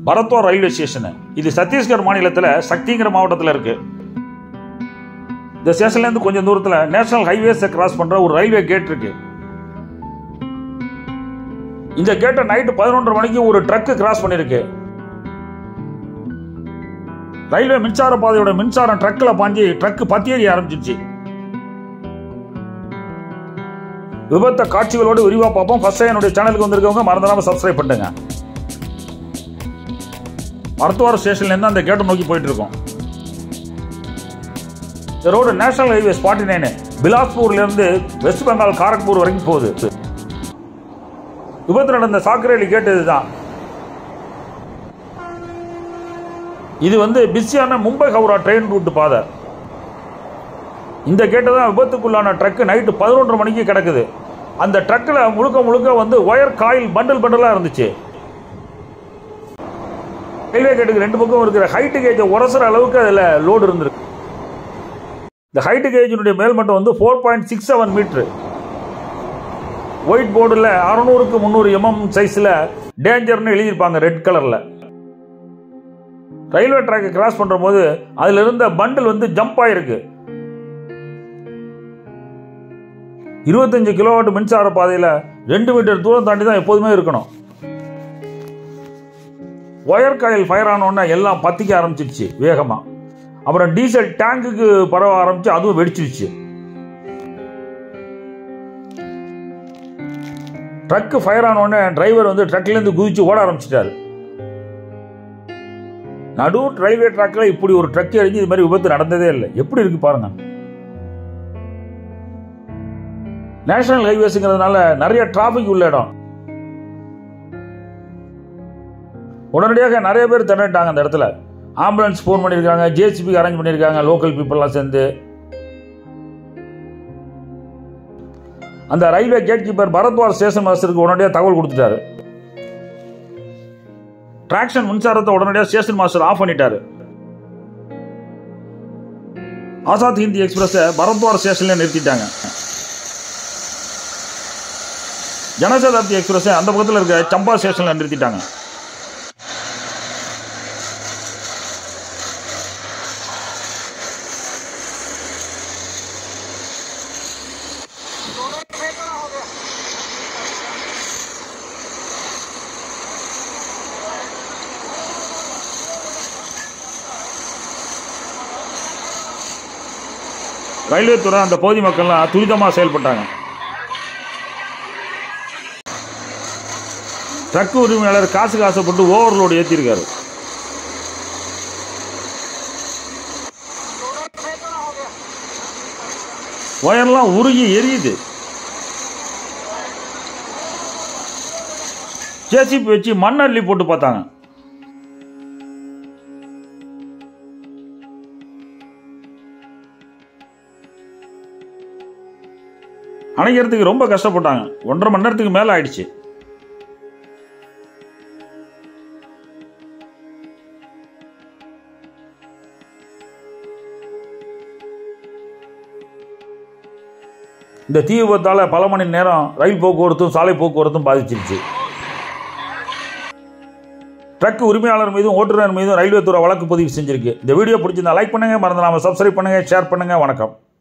பரத்வார் railway station இது சத்தீஸ்கர் மாநிலத்தில் சக்திங்கிற மாவட்டத்தில் இருக்கு இந்த ஸ்டேஷன்லேருந்து கொஞ்சம் தூரத்தில் நேஷனல் ஹைவேஸை கிராஸ் பண்ணுற ஒரு ரயில்வே கேட் இருக்கு இந்த கேட்டை நைட்டு பதினொன்றரை மணிக்கு ஒரு ட்ரக்கு கிராஸ் பண்ணிருக்கு ரயில்வே மின்சார பாதையோட மின்சாரம் ட்ரக்கில் பாஞ்சு ட்ரக் பத்தியடி ஆரம்பிச்சிருச்சு விபத்த காட்சிகளோடு விரிவா பார்ப்போம் ஃபர்ஸ்ட் என்னுடைய சேனலுக்கு வந்திருக்கவங்க மறந்துடாம சப்ஸ்கிரைப் பண்ணுங்க மருத்துவர் ஸ்டேஷன்ல இருந்து அந்த கேட்டை நோக்கி போயிட்டு இருக்கோம் இந்த road national highway forty nine பிலாஸ்பூர்ல இருந்து வெஸ்ட் பெங்கால் காரக்பூர் வரைக்கும் போகுது விபத்து நடந்த சாக்கரேலி கேட்டு இதுதான் இது வந்து பிஸியான மும்பை ஹவுரா ட்ரெயின் ரூட் பாதை இந்த கேட்டு தான் விபத்துக்குள்ளான ட்ரக்கு நைட்டு பதினொன்றரை மணிக்கு கிடக்குது அந்த ட்ரக்கில் முழுக்க முழுக்க வந்து ஒயர் காயில் பண்டல் பண்டலாக இருந்துச்சு ரயில்வே கேட்டுக்கு ரெண்டு பக்கம் இருக்கிற ஹைட்டு கேஜை உரசுற அளவுக்கு அதில் லோடு இருந்திருக்கு இந்த ஹைட்டு கேஜினுடைய மேல்மட்டம் வந்து four point six seven metre white போர்டில் அறநூறுக்கு முந்நூறு எம்எம் சைஸில் டேஞ்சர்னு எழுதியிருப்பாங்க ரெட் கலரில் ரயில்வே ட்ராக்கை கிராஸ் பண்ணுற போது அதில் இருந்த பண்டில் வந்து ஜம்ப் ஆயிருக்கு இருபத்தஞ்சு கிலோவாட் மின்சார பாதையில் ரெண்டு மீட்டர் தூரம் தாண்டி தான் எப்போதுமே இருக்கணும் ஒயர் காயில் ஃபயர் ஆனோடனே எல்லாம் பத்திக்க ஆரம்பிச்சிருச்சு வேகமாக அப்புறம் டீசல் டேங்குக்கு பரவ ஆரம்பிச்சு அதுவும் வெடிச்சிருச்சு ட்ரக்கு ஃபயர் ஆனோடனே டிரைவர் வந்து ட்ரக்லேருந்து குதிச்சு ஓட ஆரம்பிச்சிட்டாரு நடு ரயில்வே ட்ராக்ல இப்படி ஒரு ட்ரக் எரிஞ்சு இது மாதிரி விபத்து நடந்ததே இல்லை எப்படி இருக்கு பாருங்க நேஷனல் ஹைவேஸுங்கிறதுனால நிறைய டிராஃபிக் உள்ள இடம் உடனடியாக நிறைய பேர் திரட்டாங்க அந்த இடத்துல ஆம்புலன்ஸ் ஃபோன் பண்ணியிருக்காங்க ஜேசிபி அரேஞ்ச் பண்ணியிருக்காங்க லோக்கல் பீப்புளெலாம் சேர்ந்து அந்த ரயில்வே கேட் கீப்பர் பரத்வார் ஸ்டேஷன் மாஸ்டருக்கு உடனடியாக தகவல் கொடுத்துட்டாரு டிராக்ஷன் மின்சாரத்தை உடனடியாக ஸ்டேஷன் மாஸ்டர் ஆஃப் பண்ணிட்டாரு ஆசாத் ஹிந்தி எக்ஸ்பிரஸை பரத்வார் ஸ்டேஷன்ல நிறுத்திட்டாங்க ஜனசதாப்தி எக்ஸ்பிரஸை அந்த பக்கத்தில் இருக்க சம்பா ஸ்டேஷன்ல நிறுத்திட்டாங்க ரயில்வே துறை அந்த பகுதி மக்கள்லாம் துரிதமாக செயல்பட்டாங்க ட்ரக் உரிமையாளர் காசு காசப்பட்டு ஓவர்லோடு ஏற்றிருக்காரு ஒயர்லாம் உருகி எரியுது ஜேசிபி வச்சு மண் அள்ளி போட்டு பார்த்தாங்க அணைக்கிறதுக்கு ரொம்ப கஷ்டப்பட்டாங்க ஒன்றரை மணி நேரத்துக்கு மேலே ஆயிடுச்சு இந்த தீ விபத்தால் பல மணி நேரம் ரயில் போக்குவரத்தும் சாலை போக்குவரத்தும் பாதிச்சிருச்சு ட்ரக் உரிமையாளர் மீதும் ஓட்டுநர் மீதும் ரயில்வே துறை வழக்கு பதிவு செஞ்சிருக்கு இந்த வீடியோ பிடிச்சிருந்தா லைக் பண்ணுங்க மறந்துடாம சப்ஸ்கிரைப் பண்ணுங்க ஷேர் பண்ணுங்க வணக்கம்